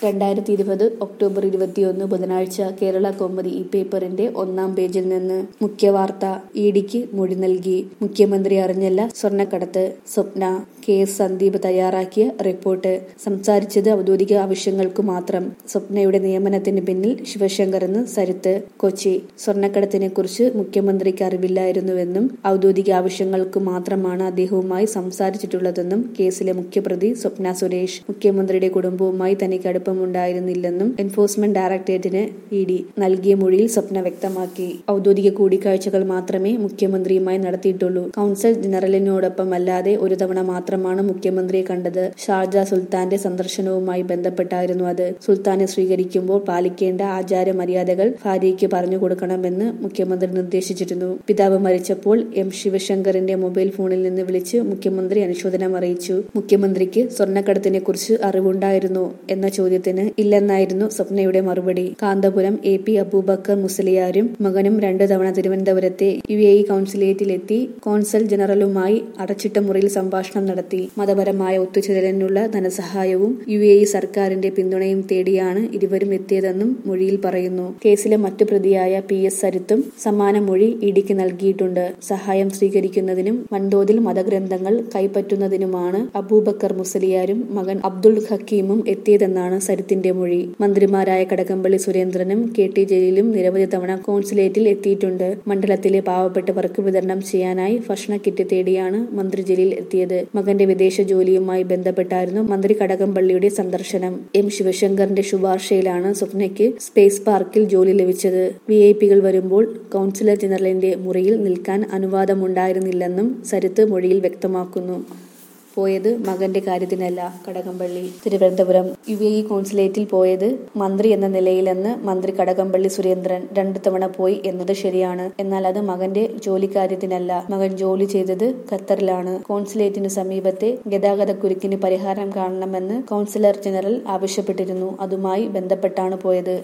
രണ്ടായിരത്തി ഇരുപത് ഒക്ടോബർ ഇരുപത്തിയൊന്ന് ബുധനാഴ്ച കേരള കൗമുദി ഈ പേപ്പറിന്റെ ഒന്നാം പേജിൽ നിന്ന് മുഖ്യവാർത്ത ഇഡിക്ക് മൊഴി നൽകി മുഖ്യമന്ത്രി അറിഞ്ഞല്ല സ്വർണ്ണക്കടത്ത് സ്വപ്ന കെ എസ് സന്ദീപ് തയ്യാറാക്കിയ റിപ്പോർട്ട് സംസാരിച്ചത് ഔദ്യോഗിക ആവശ്യങ്ങൾക്കു മാത്രം സ്വപ്നയുടെ നിയമനത്തിന് പിന്നിൽ ശിവശങ്കറെന്ന് സരിത്ത് കൊച്ചി സ്വർണ്ണക്കടത്തിനെ കുറിച്ച് മുഖ്യമന്ത്രിക്ക് അറിവില്ലായിരുന്നുവെന്നും ഔദ്യോഗിക ആവശ്യങ്ങൾക്കു മാത്രമാണ് അദ്ദേഹവുമായി സംസാരിച്ചിട്ടുള്ളതെന്നും കേസിലെ മുഖ്യപ്രതി സ്വപ്ന സുരേഷ് മുഖ്യമന്ത്രിയുടെ കുടുംബവുമായി തനിക്ക് അടുപ്പമുണ്ടായിരുന്നില്ലെന്നും എൻഫോഴ്സ്മെന്റ് ഡയറക്ടറേറ്റിന് ഇ ഡി നൽകിയ മൊഴിയിൽ സ്വപ്ന വ്യക്തമാക്കി ഔദ്യോഗിക കൂടിക്കാഴ്ചകൾ മാത്രമേ മുഖ്യമന്ത്രിയുമായി നടത്തിയിട്ടുള്ളൂ കൗൺസിൽ ജനറലിനോടൊപ്പം അല്ലാതെ ഒരു തവണ മാത്രമാണ് മുഖ്യമന്ത്രിയെ കണ്ടത് ഷാർജ സുൽത്താന്റെ സന്ദർശനവുമായി ബന്ധപ്പെട്ടായിരുന്നു അത് സുൽത്താനെ സ്വീകരിക്കുമ്പോൾ പാലിക്കേണ്ട ആചാര മര്യാദകൾ ഭാര്യയ്ക്ക് പറഞ്ഞു കൊടുക്കണമെന്ന് മുഖ്യമന്ത്രി നിർദ്ദേശിച്ചിരുന്നു പിതാവ് മരിച്ചപ്പോൾ എം ശിവശങ്കറിന്റെ മൊബൈൽ ഫോണിൽ നിന്ന് വിളിച്ച് മുഖ്യമന്ത്രി അനുശോചനം അറിയിച്ചു മുഖ്യമന്ത്രിക്ക് സ്വർണ്ണക്കടത്തിനെ കുറിച്ച് അറിവുണ്ടായിരുന്നോ എന്ന ചോദ്യത്തിന് ഇല്ലെന്നായിരുന്നു സ്വപ്നയുടെ മറുപടി കാന്തപുരം എ പി അബൂബക്കർ മുസ്ലിയാരും മകനും രണ്ടു തവണ തിരുവനന്തപുരത്തെ യു എ ഇ കൌൺസിലേറ്റിലെത്തി കോൺസൽ ജനറലുമായി അടച്ചിട്ട മുറിയിൽ സംഭാഷണം നടത്തി മതപരമായ ഒത്തുചേരലിനുള്ള ധനസഹായവും യു എ ഇ സർക്കാരിന്റെ പിന്തുണയും തേടിയാണ് ഇരുവരും എത്തിയതെന്നും മൊഴിയിൽ പറയുന്നു കേസിലെ മറ്റു പ്രതിയായ പി എസ് സരിത്തും സമാന മൊഴി ഇഡിക്ക് നൽകിയിട്ടുണ്ട് സഹായം സ്വീകരിക്കുന്നതിനും വൻതോതിൽ മതഗ്രന്ഥങ്ങൾ കൈപ്പറ്റുന്നതിനുമാണ് അബൂബക്കർ മുസലിയാരും മകൻ അബ്ദുൾ ഹക്കീമും എത്തിയതെന്നാണ് സരിത്തിന്റെ മൊഴി മന്ത്രിമാരായ കടകംപള്ളി സുരേന്ദ്രനും കെ ടി ജലീലും നിരവധി തവണ കോൺസുലേറ്റിൽ എത്തിയിട്ടുണ്ട് മണ്ഡലത്തിലെ പാവപ്പെട്ടവർക്ക് വിതരണം ചെയ്യാനായി ഭക്ഷണ കിറ്റ് തേടിയാണ് മന്ത്രി ജലീൽ എത്തിയത് മകന്റെ വിദേശ ജോലിയുമായി ബന്ധപ്പെട്ടായിരുന്നു മന്ത്രി കടകംപള്ളിയുടെ സന്ദർശനം എം ശിവശങ്കറിന്റെ ശുപാർശയിലാണ് സ്വപ്നയ്ക്ക് സ്പേസ് പാർക്കിൽ ജോലി ലഭിച്ചത് വി ഐ പികൾ വരുമ്പോൾ കൌൺസിലർ ജനറലിന്റെ മുറിയിൽ നിൽക്കാൻ അനുവാദമുണ്ടായിരുന്നില്ലെന്നും സരിത്ത് മൊഴിയിൽ വ്യക്തമാക്കുന്നു പോയത് മകന്റെ കാര്യത്തിനല്ല Kadakampally Thiruvananthapuram U A E കോൺസുലേറ്റിൽ പോയത് മന്ത്രി എന്ന നിലയിലെന്ന് മന്ത്രി കടകംപള്ളി സുരേന്ദ്രൻ രണ്ടു തവണ പോയി എന്നത് ശരിയാണ് എന്നാൽ അത് മകന്റെ ജോലിക്കാര്യത്തിനല്ല മകൻ ജോലി ചെയ്തത് ഖത്തറിലാണ് കോൺസുലേറ്റിനു സമീപത്തെ ഗതാഗതക്കുരുക്കിന് പരിഹാരം കാണണമെന്ന് കൌൺസിലർ ജനറൽ ആവശ്യപ്പെട്ടിരുന്നു അതുമായി ബന്ധപ്പെട്ടാണ് പോയത്